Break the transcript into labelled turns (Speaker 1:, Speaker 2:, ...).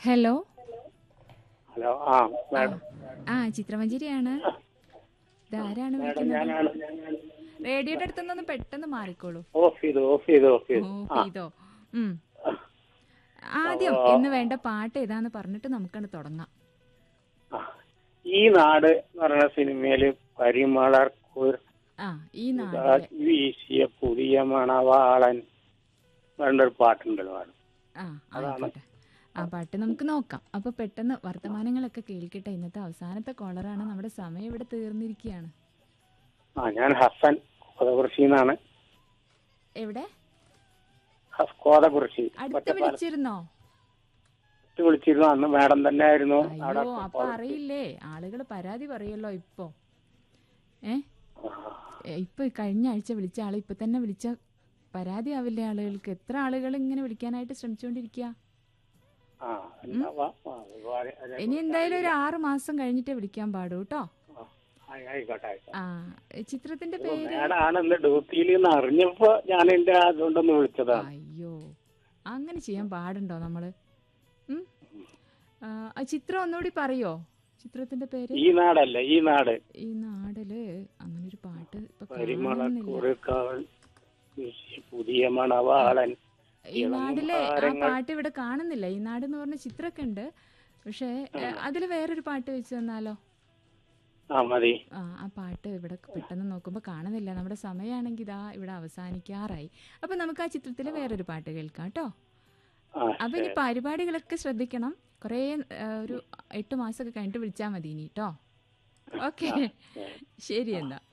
Speaker 1: Hello
Speaker 2: hello ആ madam
Speaker 1: ആ ചിത്രമഞ്ചേരിയാണ് ഇതാരാണ്
Speaker 2: മാഡം
Speaker 1: വിളിക്കുന്നത്
Speaker 2: ഞാനാണ്
Speaker 1: റേഡിയോയുടെ അടുത്തുനിന്നൊന്ന് പെട്ടെന്ന് മാറിക്കോളൂ
Speaker 2: ഓഫ് ചെയ്തു ഓഫ് ചെയ്തു ഓഫ് ചെയ്തു
Speaker 1: ഓ ഇതോ ഉം ആദ്യം എന്ന് വേണ്ട പാട്ട് ഏതാന്ന് പറഞ്ഞിട്ട് നമുക്കത് തുടങ്ങാം
Speaker 2: ആ. ഈ നാട് എന്ന് പറയുന്ന സിനിമയില് പരിമളർ കുർ
Speaker 1: ആ ഈ നാട്ടിലെ
Speaker 2: വീശിയ പുതിയ മണവാളൻ വേണ്ടൊരു പാട്ടുണ്ടല്ലോ മാഡം
Speaker 1: ആ ആയിക്കോട്ടെ ആ പാട്ട് നമുക്ക് നോക്കാം അപ്പൊ പെട്ടെന്ന് വർത്തമാനങ്ങളൊക്കെ കേൾക്കട്ടെ ഇന്നത്തെ അവസാനത്തെ കോളറാണ് നമ്മുടെ സമയം ഇവിടെ തീർന്നിരിക്കുകയാണ്
Speaker 2: ആ ഞാൻ ഹസൻ കോതകുറിശിന്നാണ്
Speaker 1: എവിടെ
Speaker 2: ഹസ് കോതകുറിശി
Speaker 1: അടുത്ത്
Speaker 2: ഒറ്റപ്പാലത്ത്
Speaker 1: വിളിച്ചിരുന്നോ
Speaker 2: വിളിച്ചിരുന്നു അന്ന് മാഡം തന്നെ ആയിരുന്നു അവിടെ
Speaker 1: അയ്യോ അപ്പൊ അറിയില്ലേ ആളുകൾ പരാതി പറയല്ലോ ഇപ്പൊ ഏ ഏ, ഇപ്പൊ കഴിഞ്ഞ ആഴ്ച വിളിച്ച ആള് ഇപ്പൊ തന്നെ വിളിച്ച പരാതി ആവില്ലേ ആളുകൾക്ക് എത്ര ആളുകൾ ഇങ്ങനെ വിളിക്കാനായിട്ട് ശ്രമിച്ചുകൊണ്ടിരിക്കുക
Speaker 2: ആ എന്നാ വാ, വാ, വാ, അതെ.
Speaker 1: ഇനി എന്തായാലും ഒരു ആറ് മാസം കഴിഞ്ഞിട്ടേ വിളിക്കാൻ പാടൂ കേട്ടോ
Speaker 2: ആ, ആയി- ആയിക്കോട്ടെ ആയിക്കോട്ടെ
Speaker 1: ആ ചിത്രത്തിന്റെ
Speaker 2: ഓ,
Speaker 1: പേര്
Speaker 2: മാഡം ആണ് ഇന്ന് ഡ്യൂട്ടിയിൽ നിന്ന് അറിഞ്ഞപ്പോ ഞാൻ എന്റെ അതുകൊണ്ടൊന്ന് വിളിച്ചതാണ്
Speaker 1: അയ്യോ അങ്ങനെ ചെയ്യാൻ പാടുണ്ടോ നമ്മള് ഉം? ആ, ആ ചിത്രം ഒന്നുകൂടി പറയോ ചിത്രത്തിന്റെ പേര്
Speaker 2: ഈ നാടല്ല ഈ നാട്
Speaker 1: ഈ നാടില് അങ്ങനെ ഒരു പാട്ട് ഇപ്പൊ
Speaker 2: പരിമള
Speaker 1: കാണുന്നില്ല
Speaker 2: കുറുക്കാവൽ വീശിയ പുതിയ മണവാളൻ
Speaker 1: ഈ നാടിലെ ആ പാട്ട് ഇവിടെ കാണുന്നില്ല ഈ നാട് എന്ന് പറഞ്ഞ ചിത്രമൊക്കെ ഉണ്ട് പക്ഷേ അതിൽ വേറൊരു പാട്ട് വെച്ച് തന്നാലോ
Speaker 2: ആ മതി
Speaker 1: ആ ആ പാട്ട് ഇവിടെ പെട്ടെന്ന് നോക്കുമ്പോൾ കാണുന്നില്ല നമ്മുടെ സമയമാണെങ്കിൽ ഇതാ ഇവിടെ അവസാനിക്കാറായി അപ്പൊ നമുക്ക് ആ ചിത്രത്തിൽ വേറൊരു പാട്ട് കേൾക്കാം കേട്ടോ
Speaker 2: ആ
Speaker 1: അപ്പൊ ഇനി പരിപാടികളൊക്കെ ശ്രദ്ധിക്കണം കുറേ ആ, ഒരു എട്ട് മാസമൊക്കെ കഴിഞ്ഞിട്ട് വിളിച്ചാൽ മതി ഇനി കേട്ടോ ഓക്കെ ശരി എന്നാ